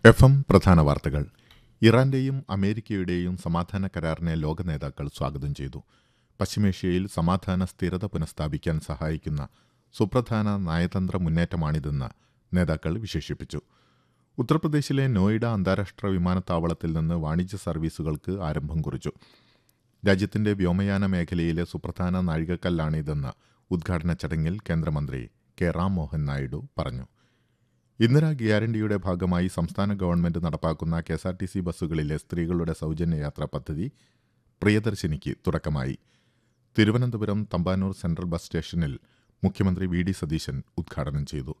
F M പ്രധാന വാർത്തകൾ ഇറാന്റെയും അമേരിക്കയുടെയും സമാധാന കരാറിനെ ലോക നേതാക്കൾ സ്വാഗതം ചെയ്തു പശ്ചിമേഷ്യയിൽ സമാധാന സ്ഥിരത പുനഃസ്ഥാപിക്കാൻ സഹായിക്കുന്ന സുപ്രധാന നയതന്ത്ര മുന്നേറ്റമാണിതെന്ന് നേതാക്കൾ വിശേഷിപ്പിച്ചു ഉത്തർപ്രദേശിലെ നോയിഡ അന്താരാഷ്ട്ര വിമാനത്താവളത്തിൽ നിന്ന് വാണിജ്യ സർവീസുകൾക്ക് ആരംഭം കുറിച്ചു രാജ്യത്തിന്റെ വ്യോമയാന മേഖലയിലെ സുപ്രധാന നാഴികക്കല്ലാണിതെന്ന് ഉദ്ഘാടന ചടങ്ങിൽ കേന്ദ്രമന്ത്രി കെ റാം മോഹൻ നായിഡു പറഞ്ഞു ഇന്ദിരാ ഗ്യാരണ്ടിയുടെ ഭാഗമായി സംസ്ഥാന ഗവൺമെന്റ് നടപ്പാക്കുന്ന K S R T C ബസ്സുകളിലെ സ്ത്രീകളുടെ സൗജന്യ യാത്രാ പദ്ധതി പ്രിയദർശിനിക്ക് തുടക്കമായി തിരുവനന്തപുരം തമ്പാനൂർ സെൻട്രൽ ബസ് സ്റ്റേഷനിൽ മുഖ്യമന്ത്രി വി ഡി സതീശൻ ഉദ്ഘാടനം ചെയ്തു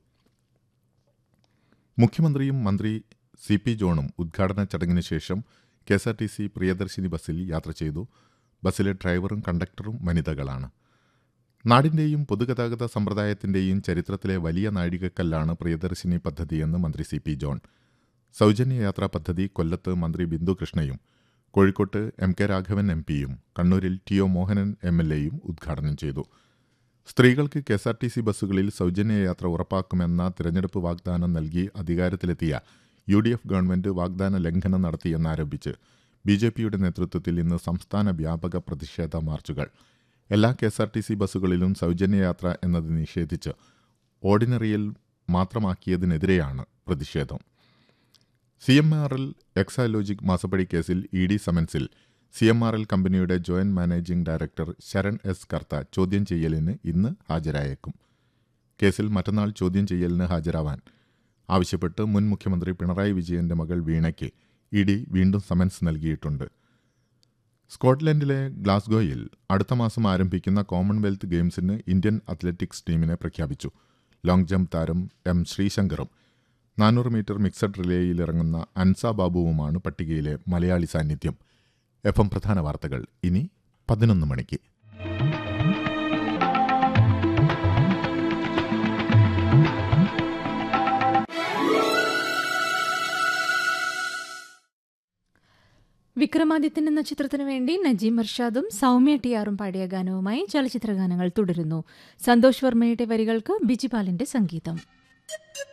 മുഖ്യമന്ത്രിയും മന്ത്രി സി പി ജോണും ഉദ്ഘാടന ചടങ്ങിന് ശേഷം K S R T C Priyadarshini ബസ്സിൽ യാത്ര ചെയ്തു ബസ്സിലെ ഡ്രൈവറും കണ്ടക്ടറും വനിതകളാണ് നാടിന്റെയും പൊതുഗതാഗത സമ്പ്രദായത്തിന്റെയും ചരിത്രത്തിലെ വലിയ നാഴികക്കല്ലാണ് പ്രിയദർശിനി പദ്ധതിയെന്ന് മന്ത്രി സി പി ജോൺ സൗജന്യ യാത്രാ പദ്ധതി കൊല്ലത്ത് മന്ത്രി ബിന്ദു കൃഷ്ണയും കോഴിക്കോട്ട് എം കെ രാഘവൻ എം പിയും കണ്ണൂരിൽ T O Mohanan M L എയും ഉദ്ഘാടനം ചെയ്തു സ്ത്രീകൾക്ക് K S R T C ബസ്സുകളിൽ സൗജന്യ യാത്ര ഉറപ്പാക്കുമെന്ന തിരഞ്ഞെടുപ്പ് വാഗ്ദാനം നൽകി അധികാരത്തിലെത്തിയ യു ഡി എഫ് ഗവൺമെന്റ് വാഗ്ദാന ലംഘനം നടത്തിയെന്നാരോപിച്ച് ബി ജെ പിയുടെ നേതൃത്വത്തിൽ ഇന്ന് സംസ്ഥാന വ്യാപക പ്രതിഷേധ മാർച്ചുകൾ എല്ലാ K S R T C ബസ്സുകളിലും സൗജന്യ യാത്ര എന്നത് നിഷേധിച്ച് ഓർഡിനറിയിൽ മാത്രമാക്കിയതിനെതിരെയാണ് പ്രതിഷേധം C M R L Exalogic മാസപ്പടി കേസിൽ ഇ ഡി സമൻസിൽ സി എം ആർ എൽ കമ്പനിയുടെ joint managing director Saran S Kartha ചോദ്യം ചെയ്യലിന് ഇന്ന് ഹാജരായേക്കും കേസിൽ മറ്റന്നാൾ ചോദ്യം ചെയ്യലിന് ഹാജരാവാൻ ആവശ്യപ്പെട്ട് മുൻ മുഖ്യമന്ത്രി പിണറായി വിജയന്റെ മകൾ വീണയ്ക്ക് ഇ ഡി വീണ്ടും സമൻസ് നൽകിയിട്ടുണ്ട് സ്കോട്ട്ലൻഡിലെ ഗ്ലാസ്ഗോയിൽ അടുത്ത മാസം ആരംഭിക്കുന്ന കോമൺവെൽത്ത് ഗെയിംസിന് ഇന്ത്യൻ അത്ലറ്റിക്സ് ടീമിനെ പ്രഖ്യാപിച്ചു ലോങ് ജംപ് താരം എം ശ്രീശങ്കറും നാനൂറ് മീറ്റർ മിക്സഡ് റിലേയിൽ ഇറങ്ങുന്ന അൻസ ബാബുവുമാണ് പട്ടികയിലെ മലയാളി സാന്നിധ്യം എഫ് എം പ്രധാന വാർത്തകൾ ഇനി പതിനൊന്ന് മണിക്ക് വിക്രമാദിത്യൻ എന്ന ചിത്രത്തിനു വേണ്ടി നജീം അർഷാദും സൗമ്യ ടി ആറും പാടിയ ഗാനവുമായി ചലച്ചിത്ര ഗാനങ്ങൾ തുടരുന്നു സന്തോഷ് വർമ്മയുടെ വരികൾക്ക് ബിജിപാലിന്റെ സംഗീതം